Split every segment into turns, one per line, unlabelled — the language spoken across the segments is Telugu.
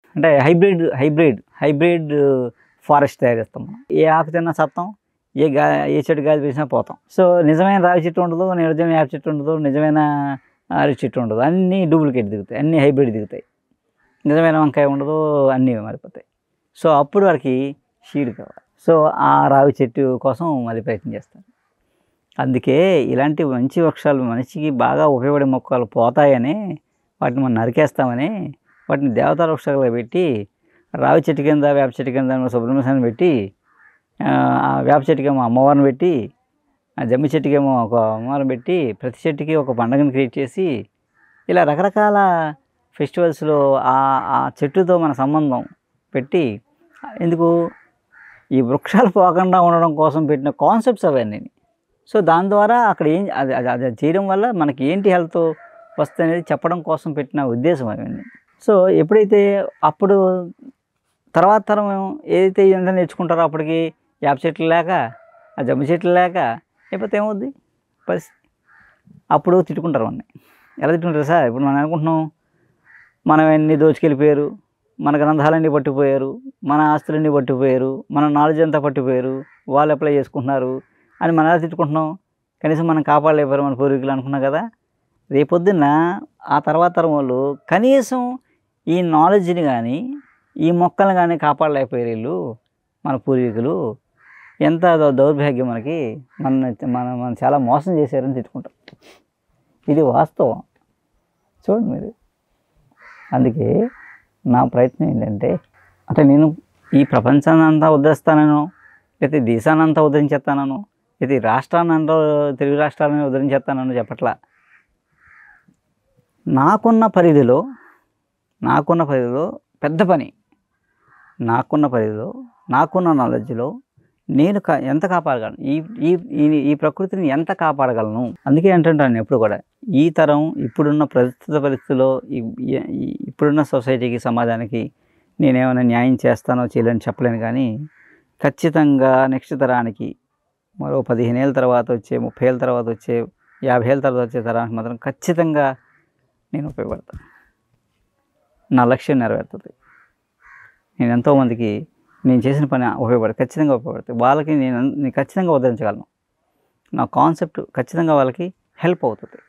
అంటే హైబ్రిడ్ హైబ్రిడ్ హైబ్రిడ్ ఫారెస్ట్ తయారు చేస్తాం మనం ఏ ఆకు తిన్నా సత్తాం ఏ గా ఏ చెట్టు గాలి వేసినా పోతాం సో నిజమైన రావి చెట్టు ఉండదు నిజమైన యాప చెట్టు ఉండదు నిజమైన అరటి చెట్టు ఉండదు అన్నీ డూప్లికేట్ దిగుతాయి అన్నీ హైబ్రిడ్ దిగుతాయి నిజమైన వంకాయ ఉండదు అన్నీ మారిపోతాయి సో అప్పుడు వారికి షీడ్ కావాలి సో ఆ రావి చెట్టు కోసం మళ్ళీ ప్రయత్నం చేస్తారు అందుకే ఇలాంటి మంచి వృక్షాలు మనిషికి బాగా ఉపయోగపడే మొక్కలు పోతాయని వాటిని మనం నరికేస్తామని వాటిని దేవతా వృక్షాలుగా పెట్టి రావి చెట్టు కింద వేప చెట్టు కింద సుబ్రహ్మణ్య స్వామిని పెట్టి ఆ ఆ వేప చెట్టుకేమో అమ్మవారిని పెట్టి ఆ జమ్మి చెట్టుకేమో ఒక అమ్మవారిని పెట్టి ప్రతి చెట్టుకి ఒక పండుగను క్రియేట్ చేసి ఇలా రకరకాల ఫెస్టివల్స్లో ఆ ఆ చెట్టుతో మన సంబంధం పెట్టి ఎందుకు ఈ వృక్షాలు పోకుండా ఉండడం కోసం పెట్టిన కాన్సెప్ట్స్ అవన్నీ సో దాని ద్వారా అక్కడ ఏం అది అది అది చేయడం వల్ల మనకి ఏంటి హెల్త్ వస్తుంది అనేది చెప్పడం కోసం పెట్టిన ఉద్దేశం అవన్నీ సో ఎప్పుడైతే అప్పుడు తర్వాత తరం ఏదైతే ఎంత నేర్చుకుంటారో అప్పటికి వేప చెట్లు లేక ఆ జమ్మి చెట్లు లేక లేకపోతే ఏమవుద్ది పరిస్థితి అప్పుడు తిట్టుకుంటారు మనని ఎలా తిట్టుకుంటారు సార్ ఇప్పుడు మనం అనుకుంటున్నాం మనం అన్ని దోచుకెళ్ళిపోయారు మన గ్రంథాలన్నీ పట్టిపోయారు మన ఆస్తులన్నీ పట్టిపోయారు మన నాలెడ్జ్ అంతా పట్టిపోయారు వాళ్ళు అప్లై చేసుకుంటున్నారు అని మనం ఎలా తిట్టుకుంటున్నాం కనీసం మనం కాపాడలేపారు మన పూర్వీకులు అనుకున్నాం కదా రేపొద్దున్న ఆ తర్వాత తరం వాళ్ళు కనీసం ఈ నాలెడ్జ్ని కానీ ఈ మొక్కలను కానీ కాపాడలేకపోయారు వీళ్ళు మన పూర్వీకులు ఎంత దౌ- దౌర్భాగ్యం మనకి మన మన మనం చాలా మోసం చేశారని తిట్టుకుంటాం ఇది వాస్తవం చూడండి మీరు అందుకే నా ప్రయత్నం ఏంటంటే అంటే నేను ఈ ప్రపంచాన్ని అంతా ఉద్ధరిస్తానను లేకపోతే దేశాన్ని అంతా ఉద్ధరించేస్తానను లేకపోతే ఈ రాష్ట్రాన్ని అంతా తెలుగు రాష్ట్రాలను ఉద్ధరించేస్తానని చెప్పట్లా నాకున్న పరిధిలో నాకున్న పరిధిలో పెద్ద పని నాకున్న పరిధిలో నాకున్న నాలెడ్జ్లో నేను కా ఎంత కాపాడగలను ఈ ఈ ఈ- ఈ ప్రకృతిని ఎంత కాపాడగలను అందుకే ఏంటంటాను ఎప్పుడు కూడా ఈ తరం ఇప్పుడున్న ప్రస్తుత పరిస్థితిలో ఈ- ఈ- ఈ- ఇప్పుడున్న సొసైటీకి సమాజానికి నేనేమైనా న్యాయం చేస్తానో చేయలేని చెప్పలేను కానీ ఖచ్చితంగా నెక్స్ట్ తరానికి మరో పదిహేను ఏళ్ళ తర్వాత వచ్చే ముప్పై ఏళ్ళ తర్వాత వచ్చే యాభై ఏళ్ళ తర్వాత వచ్చే తరానికి మాత్రం ఖచ్చితంగా నేను ఉపయోగపడతాను నా లక్ష్యం నెరవేరుతుంది నేను ఎంతోమందికి నేను చేసిన పని ఉపయోగపడుతుంది ఖచ్చితంగా ఉపయోగపడుతుంది వాళ్ళకి నేను నేను ఖచ్చితంగా ఉద్ధరించగలను నా కాన్సెప్ట్ ఖచ్చితంగా వాళ్ళకి హెల్ప్ అవుతుంది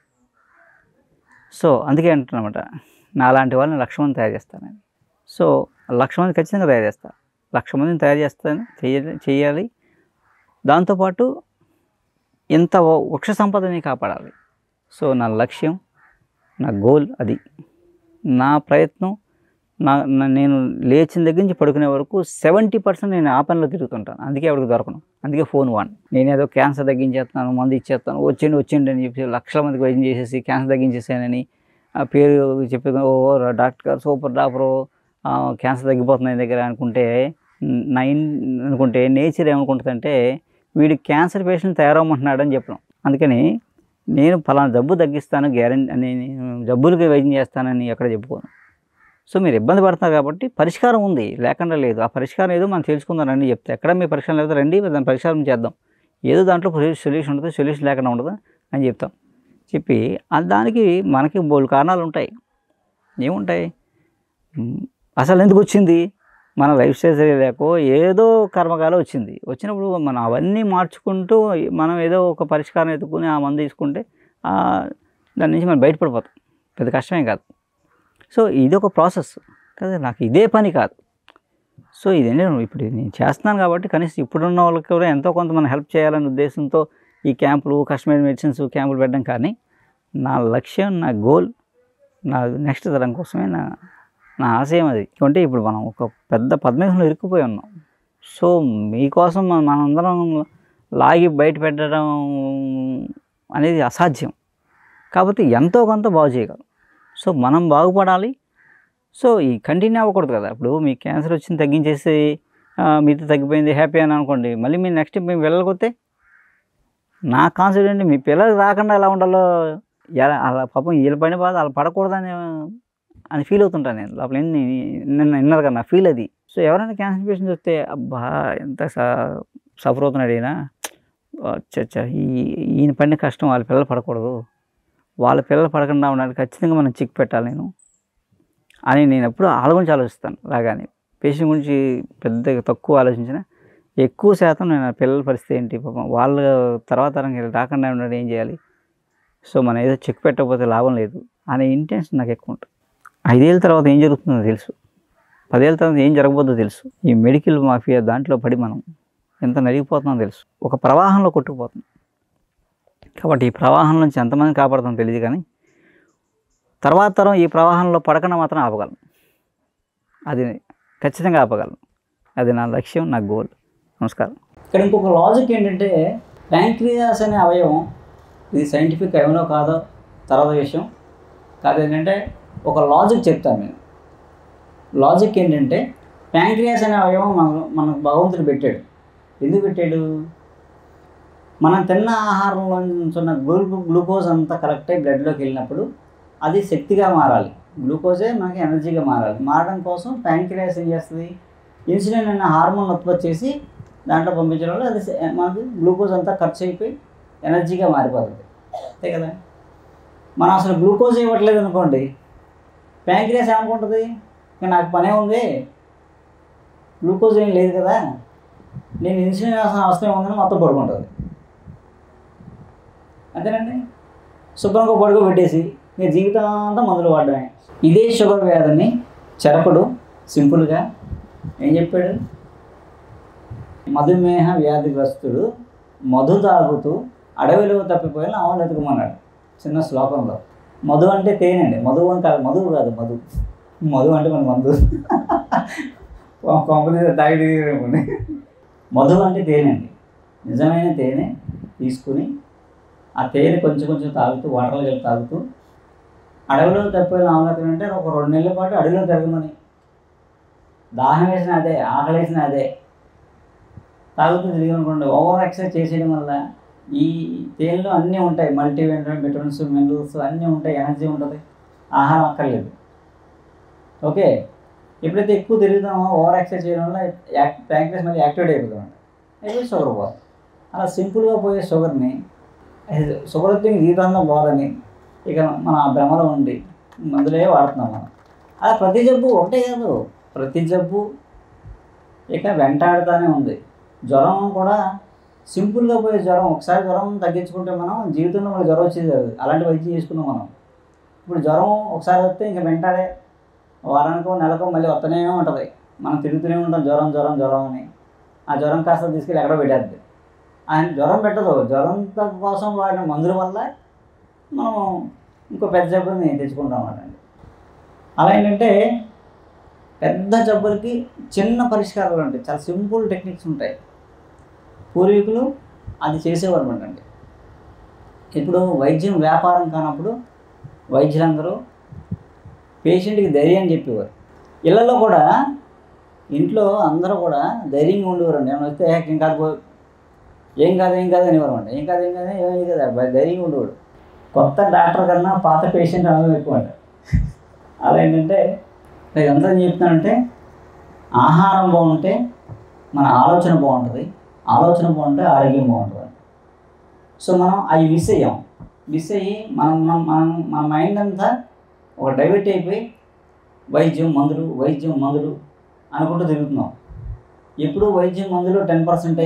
సో అందుకే అంటున్నమాట నాలాంటి వాళ్ళని లక్ష మంది తయారు చేస్తాను నేను సో లక్ష మంది ఖచ్చితంగా తయారు చేస్తాను లక్ష మందిని తయారు చేస్తాను చేయాలి చేయాలి దాంతోపాటు ఇంత వృక్ష సంపదని కాపాడాలి సో నా లక్ష్యం నా గోల్ అది నా ప్రయత్నం నా నా- నేను లేచిన దగ్గర నుంచి పడుకునే వరకు సెవెంటీ పర్సెంట్ నేను ఆ పనిలో తిరుగుతుంటాను అందుకే ఎవరికి దొరకను అందుకే ఫోన్ వాడిని నేనేదో క్యాన్సర్ తగ్గించేస్తాను మందు ఇచ్చేస్తాను వచ్చిండి వచ్చిండి అని చెప్పి లక్షల మందికి వైద్యం చేసేసి క్యాన్సర్ తగ్గించేసానని ఆ పేరు చెప్పి ఓ డాక్టర్ గారు సూపర్ డాక్టర్ క్యాన్సర్ తగ్గిపోతుంది ఆయన దగ్గర అనుకుంటే నైన్ అనుకుంటే నేచర్ ఏమనుకుంటుందంటే వీడు క్యాన్సర్ పేషెంట్ తయారవమంటున్నాడు అని చెప్పడం అందుకని నేను ఫలానా జబ్బు తగ్గిస్తాను గ్యారెంటీ అని నేను జబ్బులకి వైద్యం చేస్తానని ఎక్కడ చెప్పుకోను సో మీరు ఇబ్బంది పడుతున్నారు కాబట్టి పరిష్కారం ఉంది లేకుండా లేదు ఆ పరిష్కారం ఏదో మనం తెలుసుకుందాం రండి చెప్తే ఎక్కడ మీ పరిష్కారం లేకపోతే రండి దాని పరిష్కారం చేద్దాం ఏదో దాంట్లో సొల్యూషన్ ఉంటుంది సొల్యూషన్ లేకుండా ఉండదు అని చెప్తాం చెప్పి ఆ దానికి మనకి బోల్ కారణాలు ఉంటాయి ఏముంటాయి మ్, అసలు ఎందుకు వచ్చింది మన లైఫ్ స్టైల్ సరిగా లేకో ఏదో కర్మకాలం వచ్చింది వచ్చినప్పుడు మనం అవన్నీ మార్చుకుంటూ మనం ఏదో ఒక పరిష్కారం ఎత్తుకుని ఆ మందు తీసుకుంటే ఆ, దాని నుంచి మనం బయటపడిపోతాం పెద్ద కష్టమే కాదు సో ఇది ఒక ప్రాసెస్ కదా నాకు ఇదే పని కాదు సో ఇది నేను ఇప్పుడు నేను చేస్తున్నాను కాబట్టి కనీసం ఇప్పుడున్న వాళ్ళకి కూడా ఎంతో కొంత మనం హెల్ప్ చేయాలనే ఉద్దేశంతో ఈ క్యాంపులు కస్టమైజ్ మెడిసిన్స్ క్యాంపులు పెట్టడం కానీ నా లక్ష్యం నా గోల్ నా నెక్స్ట్ తరం కోసమే నా నా ఆశయం అది అంటే ఇప్పుడు మనం ఒక పెద్ద పద్మవ్యూహంలో ఇరుక్కుపోయి ఉన్నాం సో మీకోసం మన- మనందరం లాగి బయట పెట్టడం అనేది అసాధ్యం కాబట్టి ఎంతో కొంత బాగు చేయగలం సో మనం బాగుపడాలి సో ఈ కంటిన్యూ అవ్వకూడదు కదా ఇప్పుడు మీ క్యాన్సర్ వచ్చింది తగ్గించేసి ఆ, మీతో తగ్గిపోయింది హ్యాపీ అని అనుకోండి మళ్ళీ మీరు నెక్స్ట్ మేము వెళ్ళకపోతే నా కాన్సెప్ట్ ఏంటి మీ పిల్లలు రాకుండా ఎలా ఉండాలో ఎలా అలా పాపం వీళ్ళ పైన బాధ అలా పడకూడదని అని ఫీల్ అవుతుంటాను నేను లోపల ఎన్ని నిన్న విన్నారు కదా నా ఫీల్ అది సో ఎవరైనా క్యాన్సర్ పేషెంట్స్ వస్తే అబ్బా ఎంత సఫర్ అవుతున్నాడు ఈయన అచ్చా ఈ ఈయన పడిన కష్టం వాళ్ళ పిల్లలు పడకూడదు వాళ్ళ పిల్లలు పడకుండా ఉండడానికి ఖచ్చితంగా మనం చిక్ పెట్టాలి నేను అని నేను ఎప్పుడు వాళ్ళ గురించి ఆలోచిస్తాను రాగానే పేషెంట్ గురించి పెద్దగా తక్కువ ఆలోచించిన ఎక్కువ శాతం నేను ఆ పిల్లల పరిస్థితి ఏంటి పాపం వాళ్ళ తర్వాత తరంకి రాకుండా ఉండడం ఏం చేయాలి సో మనం ఏదో చెక్ పెట్టకపోతే లాభం లేదు అనే ఇంటెన్షన్ నాకు ఎక్కువ ఉంటుంది ఐదేళ్ళ తర్వాత ఏం జరుగుతుందో తెలుసు పదేళ్ళ తర్వాత ఏం జరగబోతుందో తెలుసు ఈ మెడికల్ మాఫియా దాంట్లో పడి మనం ఎంత నలిగిపోతుందో తెలుసు ఒక ప్రవాహంలో కొట్టుకుపోతుంది కాబట్టి ఈ ప్రవాహం నుంచి ఎంతమంది కాపాడుతామో తెలియదు కానీ తర్వాత తరం ఈ ప్రవాహంలో పడకుండా మాత్రం ఆపగలను అది ఖచ్చితంగా ఆపగలను అది నా లక్ష్యం నా గోల్ నమస్కారం ఇక్కడ ఇంకొక లాజిక్ ఏంటంటే ప్యాంక్రియాస్ అనే అవయవం ఇది సైంటిఫిక్ ఏమనో కాదో తర్వాత విషయం కాదు ఏంటంటే ఒక లాజిక్ చెప్తాను నేను లాజిక్ ఏంటంటే ప్యాంక్రియాస్ అనే అవయవం మన మనకు భగవంతుడు పెట్టాడు ఎందుకు పెట్టాడు మనం తిన్న ఆహారంలో నుంచి ఉన్న గ్లూ గ్లూకోజ్ అంతా కరెక్ట్ అయి బ్లడ్లోకి వెళ్ళినప్పుడు అది శక్తిగా మారాలి గ్లూకోజే మనకి ఎనర్జీగా మారాలి మారడం కోసం ప్యాంక్రియాస్ ఏం చేస్తుంది ఇన్సులిన్ అనే హార్మోన్ ఉత్పత్తి చేసి దాంట్లో పంపించడం వల్ల అది స- మనకి గ్లూకోజ్ అంతా ఖర్చు అయిపోయి ఎనర్జీగా మారిపోతుంది అంతే కదా మనం అసలు గ్లూకోజ్ ఇవ్వట్లేదు అనుకోండి ప్యాంక్రియాస్ ఏమనుకుంటుంది ఇక నాకు పనే ఉంది గ్లూకోజ్ ఏం లేదు కదా నేను ఇన్సులిన్ వేసిన అవసరం ఉందని మొత్తం పడుకుంటుంది అంతేనండి శుభ్రంగా పడుకో పెట్టేసి ఇక జీవితం అంతా మందులు వాడడమే ఇదే షుగర్ వ్యాధిని చరకుడు సింపుల్గా ఏం చెప్పాడు మధుమేహ వ్యాధిగ్రస్తుడు మధు తాగుతూ అడవిలో తప్పిపోయిన ఆవులు ఎతుకమన్నాడు చిన్న శ్లోకంలో మధు అంటే తేనె అండి మధు అని కాదు మధువు కాదు మధు మధు అంటే మన మందు కొంపది తాగి మధు అంటే తేనె అండి నిజమైన తేనె తీసుకుని ఆ తేనె కొంచెం కొంచెం తాగుతూ వాటర్లో కలిపి తాగుతూ అడవిలో తప్పిపోయిన ఆవులు అంటే ఒక రెండు నెలల పాటు అడవిలో తిరగమని దాహం వేసిన అదే ఆకలి వేసిన అదే తాగుతూ తిరిగి అనుకోండి ఓవర్ ఎక్సర్సైజ్ చేసేయడం వల్ల ఈ తేనెలో అన్నీ ఉంటాయి మల్టీ విటమిన్స్ మినరల్స్ అన్నీ ఉంటాయి ఎనర్జీ ఉంటుంది ఆహారం అక్కర్లేదు ఓకే ఎప్పుడైతే ఎక్కువ తిరుగుతామో ఓవర్ ఎక్సర్సైజ్ చేయడం వల్ల యాక్ ప్యాంక్రెస్ మళ్ళీ యాక్టివేట్ అయిపోతాం అయిపోయి షుగర్ పోతుంది అలా సింపుల్గా పోయే షుగర్ని షుగర్ వస్తే ఇంక జీవితంలో పోదని ఇక మన ఆ భ్రమలో ఉండి మందులే వాడుతున్నాం మనం అలా ప్రతి జబ్బు ఒకటే కాదు ప్రతి జబ్బు ఇక వెంటాడుతూనే ఉంది జ్వరం కూడా సింపుల్గా పోయే జ్వరం ఒకసారి జ్వరం తగ్గించుకుంటే మనం జీవితంలో మనకి జ్వరం వచ్చేది కాదు అలాంటి వైద్యం చేసుకున్నాం మనం ఇప్పుడు జ్వరం ఒకసారి వస్తే ఇంకా వెంటాడే వారానికో నెలకో మళ్ళీ వస్తూనే ఉంటుంది మనం తిరుగుతూనే ఉంటాం జ్వరం జ్వరం జ్వరం అని ఆ జ్వరం కాస్త తీసుకెళ్ళి ఎక్కడో పెట్టేద్ది ఆయన జ్వరం పెట్టదు జ్వరం త- కోసం వాడిన మందుల వల్ల మనం ఇంకో పెద్ద జబ్బుని తెచ్చుకుంటాం అన్నమాట అలా ఏంటంటే పెద్ద జబ్బులకి చిన్న పరిష్కారాలు ఉంటాయి చాలా సింపుల్ టెక్నిక్స్ ఉంటాయి పూర్వీకులు అది చేసేవారు అనమాట ఇప్పుడు వైద్యం వ్యాపారం కానప్పుడు వైద్యులందరూ పేషెంట్కి ధైర్యం చెప్పేవారు ఇళ్ళల్లో కూడా ఇంట్లో అందరూ కూడా ధైర్యంగా ఉండేవారండి ఏమైనా వస్తే "ఏ, ఏం కాదు పో ఏం కాదు ఏం కాదు అనేవారు అంట ఏం కాదు ఏం కాదు ఏమీ కదా బ- ధైర్యంగా ఉండేవాడు కొత్త డాక్టర్ కన్నా పాత పేషెంట్ అనుభవం ఎక్కువ అంట అలా ఏంటంటే నేను ఎంత చెప్తున్నానంటే ఆహారం బాగుంటే మన ఆలోచన బాగుంటుంది ఆలోచన బాగుంటే ఆరోగ్యం బాగుంటుంది సో మనం అవి మిస్ అయ్యాం మిస్ అయ్యి మనం మనం మనం మన మైండ్ అంతా ఒక డైవర్ట్ అయిపోయి వైద్యం మందులు వైద్యం మందులు అనుకుంటూ తిరుగుతున్నాం ఎప్పుడు వైద్యం మందులు టెన్ పర్సెంటే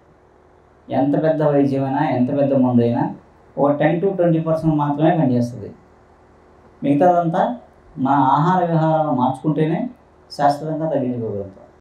ఎంత పెద్ద వైద్యమైనా ఎంత పెద్ద మందు అయినా ఒక టెన్ టు ట్వంటీ పర్సెంట్ మాత్రమే పనిచేస్తుంది మిగతాదంతా మన ఆహార విహారాలు మార్చుకుంటేనే శాశ్వతంగా తగ్గించుకోగలుగుతాం